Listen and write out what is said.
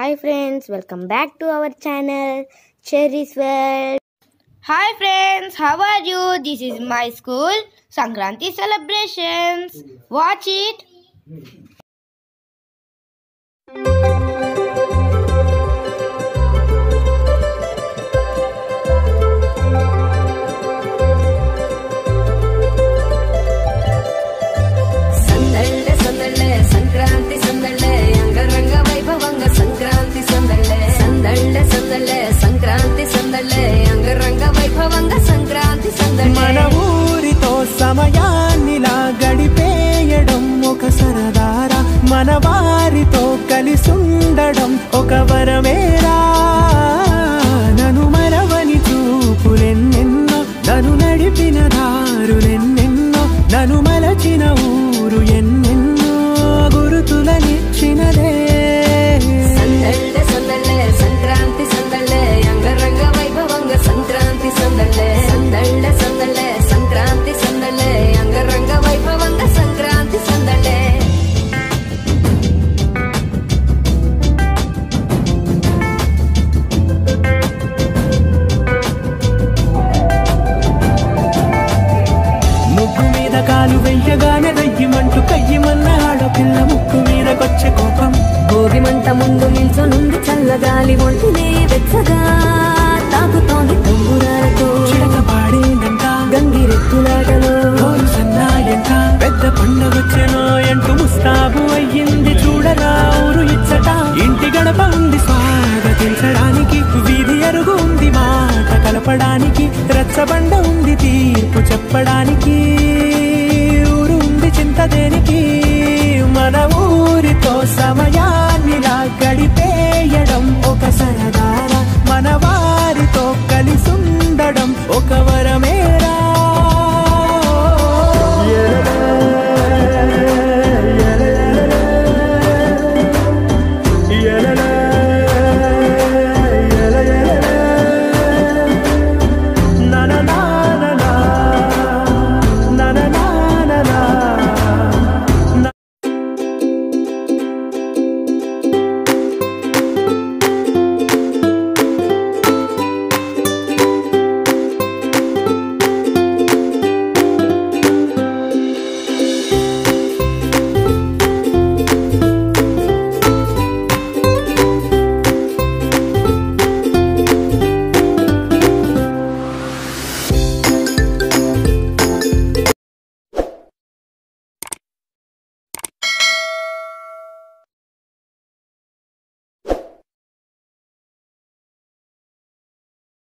hi friends welcome back to our channel cherries well hi friends how are you this is my school Sankranti celebrations watch it సందళ్ళే సందళ్ళే సంక్రాంతి సందళ్ళే అంగరంగ వైభవంగ సంక్రాంతి సందళ్ళే సందళ్ళే సందళ్ళే సంక్రాంతి సందళ్ళే అంగరంగ వైభవంగ సంక్రాంతి సందళ్ళే మన ఊరితో సమయాన్నిలా గడిపేయడం ఒక సరదారా మన వారితో కలిసుండడం ఒక వరమేరా నను మరవని చూపులెన్నెన్నో నన్ను నడిపిన దారులెన్నెన్నో నన్ను మలచిన ఊరు ఎన్నెన్నో గురుతులనిచ్చినదే సందళ్ళే సందళ్ళే సంక్రాంతి సందళ్ళే అంగరంగ వైభవంగ సంక్రాంతి సందళ్ళే సందళ్ళే సందళ్ళే సంక్రాంతి సందళ్ళే అంగరంగ వైభవంగ సంక్రాంతి సందళ్ళే ముగ్గు మీద కాలు వెయ్యగానే దయ్యమంటూ కయ్యమన్న ఆడపిల్ల ముక్కు మీదకొచ్చే కోపం భోగి మంట ముందు నిల్చొనుంది చల్లగాలి ఒంటినే వెచ్చగా తాకుతోంది తంబురాలతో చిడక పాడేదంట గంగిరెత్తులాటలో గోరు సన్నాయంట పెద్ద పండగొచ్చెనో ఎంటూ ముస్తాబు అయ్యింది చూడరా ఊరు ఇచ్చట